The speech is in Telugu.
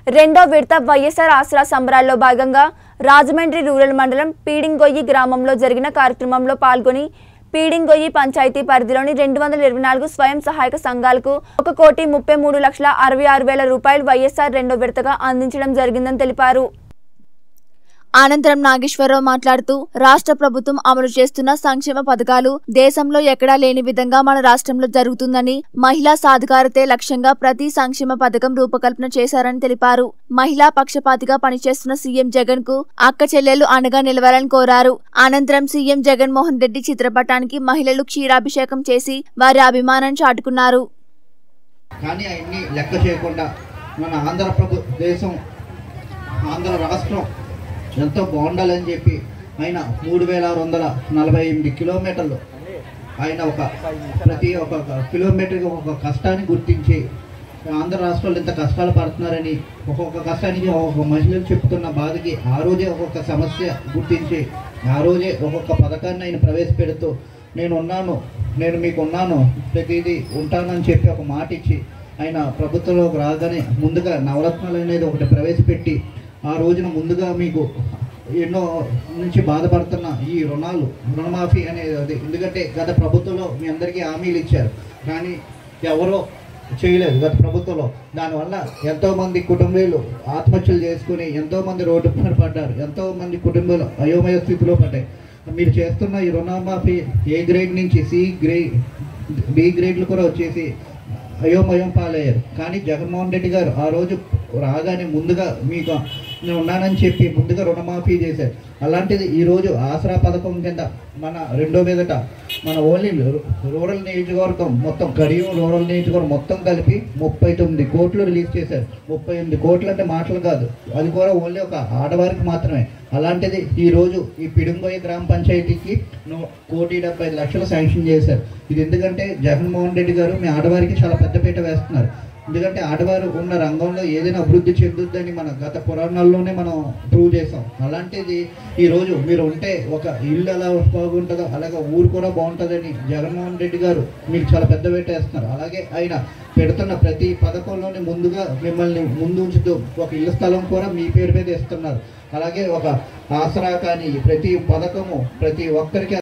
రెండో విడత వైఎస్ఆర్ ఆసరా సంబరాల్లో భాగంగా రాజమండ్రి రూరల్ మండలం పీడింగొయ్యి గ్రామంలో జరిగిన కార్యక్రమంలో పాల్గొని పీడింగొయ్యి పంచాయతీ పరిధిలోని రెండు వందల ఇరవై నాలుగు స్వయం సహాయక సంఘాలకు ఒక కోటి ముప్పై మూడు లక్షల అరవై ఆరు వేల రూపాయలు వైఎస్ఆర్ రెండో విడతగా అందించడం జరిగిందని తెలిపారు అనంతరం నాగేశ్వరరావు మాట్లాడుతూ రాష్ట్ర ప్రభుత్వం అమలు చేస్తున్న సంక్షేమ పథకాలు దేశంలో ఎక్కడా లేని విధంగా మన రాష్ట్రంలో జరుగుతుందని మహిళా సాధికారతే లక్ష్యంగా ప్రతి సంక్షేమ పథకం రూపకల్పన చేశారని తెలిపారు మహిళా పక్షపాతిగా పనిచేస్తున్న సీఎం జగన్ కు అక్క చెల్లెలు అండగా నిలవాలని కోరారు అనంతరం సీఎం జగన్ మోహన్ రెడ్డి చిత్రపటానికి మహిళలు క్షీరాభిషేకం చేసి వారి అభిమానాన్ని చాటుకున్నారు కానీ అవన్నీ లెక్క చేయకుండా మన ఆంధ్ర ప్రభు దేశం ఆంధ్ర రాష్ట్రం ఎంతో బాగుండాలని చెప్పి ఆయన మూడు వేల ఆరు వందల నలభై ఎనిమిది కిలోమీటర్లు ఆయన ఒక ప్రతి ఒక్క కిలోమీటర్కి ఒక కష్టాన్ని గుర్తించి ఆంధ్ర రాష్ట్రాలు ఇంత కష్టాలు పడుతున్నారని ఒక్కొక్క కష్టానికి ఒక్కొక్క మహిళలు చెప్తున్న బాధకి ఆ రోజే ఒక్కొక్క సమస్య గుర్తించి ఆ రోజే ఒక్కొక్క పథకాన్ని ఆయన ప్రవేశపెడుతూ నేను ఉన్నాను నేను మీకు ఉన్నాను ప్రతిదీ ఉంటానని చెప్పి ఒక మాట ఇచ్చి ఆయన ప్రభుత్వంలోకి రాగానే ముందుగా నవరత్నాలు అనేది ఒకటి ప్రవేశపెట్టి ఆ రోజున ముందుగా మీకు ఎన్నో నుంచి బాధపడుతున్న ఈ రుణాలు రుణమాఫీ అనేది అది ఎందుకంటే గత ప్రభుత్వంలో మీ అందరికీ హామీలు ఇచ్చారు కానీ ఎవరో చేయలేదు గత ప్రభుత్వంలో దానివల్ల ఎంతోమంది కుటుంబీలు ఆత్మహత్యలు చేసుకుని ఎంతోమంది రోడ్డు పైన పడ్డారు ఎంతోమంది కుటుంబాలు అయోమయ స్థితిలో పడ్డాయి మీరు చేస్తున్న ఈ రుణమాఫీ ఏ గ్రేడ్ నుంచి సి గ్రేడ్ బి గ్రేడ్లు కూడా వచ్చేసి అయోమయం పాలయ్యారు కానీ జగన్మోహన్ రెడ్డి గారు ఆ రోజు రాగానే ముందుగా మీకు నేను ఉన్నానని చెప్పి ముందుగా రుణమాఫీ చేశారు అలాంటిది ఈరోజు ఆసరా పథకం కింద మన రెండో మీదట మన ఓన్లీ రూరల్ నియోజకవర్గం మొత్తం కడియం రూరల్ నియోజకవర్గం మొత్తం కలిపి ముప్పై తొమ్మిది కోట్లు రిలీజ్ చేశారు ముప్పై ఎనిమిది కోట్లు అంటే మాటలు కాదు అది కూడా ఓన్లీ ఒక ఆడవారికి మాత్రమే అలాంటిది ఈ రోజు ఈ పిడుంబోయ గ్రామ పంచాయతీకి ను- కోటి డెబ్బై ఐదు లక్షలు శాంక్షన్ చేశారు ఇది ఎందుకంటే జగన్మోహన్ రెడ్డి గారు మీ ఆడవారికి చాలా పెద్దపీట వేస్తున్నారు ఎందుకంటే ఆడవారు ఉన్న రంగంలో ఏదైనా అభివృద్ధి చెందుద్దని మన గత పురాణాల్లోనే మనం ప్రూవ్ చేసాం అలాంటిది ఈ రోజు మీరు ఉంటే ఒక ఇల్లు ఎలా బాగుంటుందో అలాగే ఊరు కూడా బాగుంటుందని జగన్మోహన్ రెడ్డి గారు మీకు చాలా పెద్ద పీట వేస్తున్నారు అలాగే ఆయన పెడుతున్న ప్రతి పథకంలోనే ముందుగా మిమ్మల్ని ముందు ఉంచుతూ ఒక ఇళ్ల స్థలం కూడా మీ పేరు మీద ఇస్తున్నారు అలాగే ఒక ఆసరా కానీ ప్రతి పథకము ప్రతి ఒక్కరికి